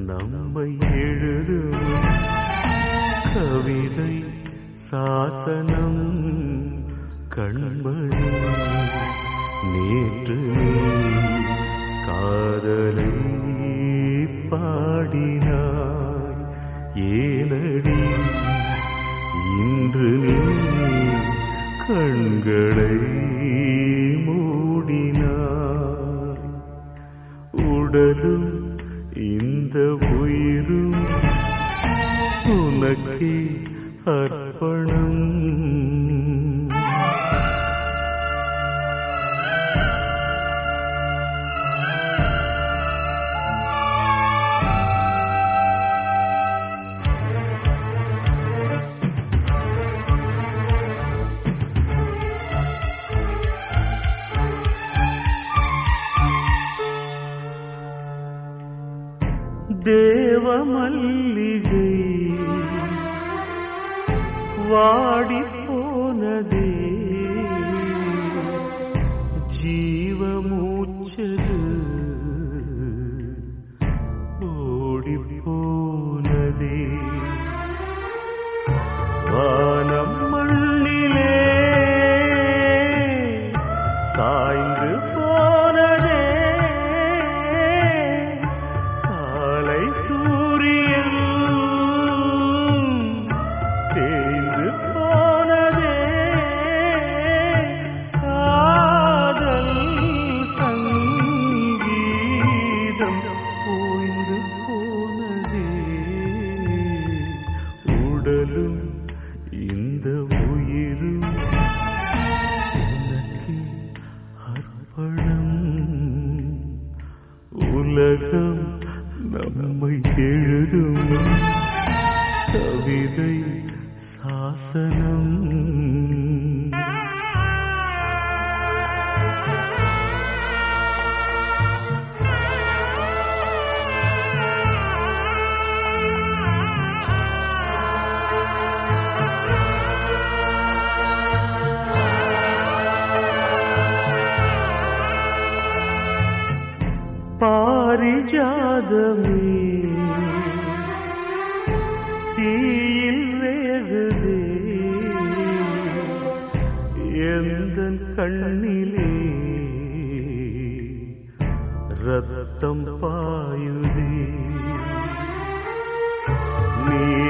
நம்மை எழுதும் கவிதை சாசனம் கண்மணி நேற்று நீ காதலை பாடினாய் ஏனடி இன்று நீ கண்களை மூடினாய் உடலும் இந்த உயிரும் உனக்கே அர்ப்பணம் தேவ மல்லிகை வாடி போனதே ஜீவ மூச்சது ஓடி போனதே வானம் மண்ணிலே சாய்ந்து போனதே காலை சூரியன் தேய்ந்து போனதே காதல் சங்கீதம் ஓய்ந்து போனதே உடலும் இந்த உயிரும் உனக்கே அர்ப்பணம் உலகம் நம்மை எழுதும் கவிதை சாசனம் பாரிஜாதமே தீயில் வேகுதே எந்த கண்ணிலே ரத்தம் பாயுதே நீ